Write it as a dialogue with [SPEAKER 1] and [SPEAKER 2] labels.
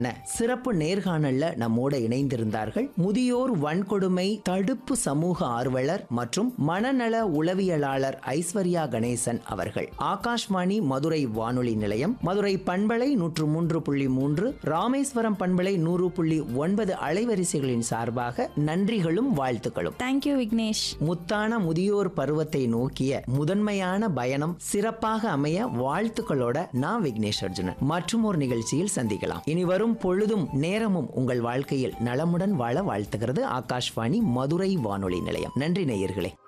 [SPEAKER 1] என சிறப்பு நேர்காணல்ல நம்மோட இணைந்திருந்தார்கள் முதியோர் வன்கொடுமை தடுப்பு சமூக ஆர்வலர் மற்றும் மனநல உளவியலாளர் ஐஸ்வர்யா கணேசன் அவர்கள் ஆகாஷ்வாணி மதுரை வானொலி நிலையம் மதுரை பண்பலை நூற்று மூன்று புள்ளி மூன்று ராமேஸ்வரம் பண்பலை நூறு புள்ளி ஒன்பது அலைவரிசைகளின் சார்பாக நன்றிகளும் வாழ்த்துக்களும்
[SPEAKER 2] தேங்க்யூ விக்னேஷ்
[SPEAKER 1] முத்தான முதியோர் பருவத்தை நோக்கிய முதன்மையான பயணம் சிறப்பாக அமைய வாழ்த்துக்களோட நான் விக்னேஷ் அர்ஜுனன் மற்றும் ஒரு நிகழ்ச்சியில் சந்திக்கலாம் இனி வரும் பொழுதும் நேரமும் உங்கள் வாழ்க்கையில் நலமுடன் வாழ வாழ்த்துகிறது ஆகாஷ்வாணி மதுரை வானொலி நிலையம் நன்றி நேயர்களே